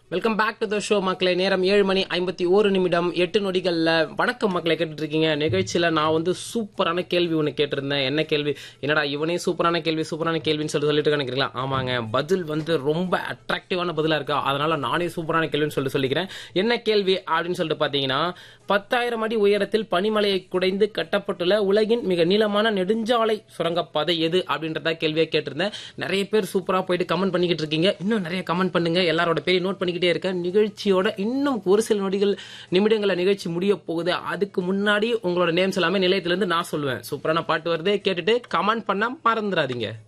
welcome back to the show மக்களே நேரம் ஏழு மணி ஐம்பத்தி ஒரு நிமிடம் எட்டு நொடிகள்ல வணக்கம் மக்களை கேட்டுட்டு இருக்கீங்க நிகழ்ச்சியில நான் வந்து சூப்பரான கேள்வி ஒன்று கேட்டிருந்தேன் என்ன கேள்வி என்னடா இவனே சூப்பரான கேள்வி சூப்பரான கேள்வின்னு சொல்லி சொல்லிட்டு நினைக்கிறீங்களா ஆமாங்க பதில் வந்து ரொம்ப அட்ராக்டிவான பதிலா இருக்கா அதனால நானே சூப்பரான கேள்வின்னு சொல்லிட்டு சொல்லிக்கிறேன் என்ன கேள்வி அப்படின்னு சொல்லிட்டு பாத்தீங்கன்னா பத்தாயிரம் அடி உயரத்தில் பனிமலையை குடைந்து கட்டப்பட்டுள்ள உலகின் மிக நீளமான நெடுஞ்சாலை சுரங்கப்பாதை எது அப்படின்றத கேள்வியை கேட்டிருந்தேன் நிறைய பேர் சூப்பரா போயிட்டு கமெண்ட் பண்ணிக்கிட்டு இருக்கீங்க இன்னும் நிறைய கமெண்ட் பண்ணுங்க எல்லாரோட பேரையும் நோட் பண்ணிக்கிட்டே இருக்கேன் நிகழ்ச்சியோட இன்னும் ஒரு சில நொடிகள் நிமிடங்கள நிகழ்ச்சி முடிய போகுது அதுக்கு முன்னாடி உங்களோட நேம்ஸ் எல்லாமே நிலையத்திலிருந்து நான் சொல்லுவேன் சூப்பரான பாட்டு வருது கேட்டுட்டு கமெண்ட் பண்ண மறந்துடாதீங்க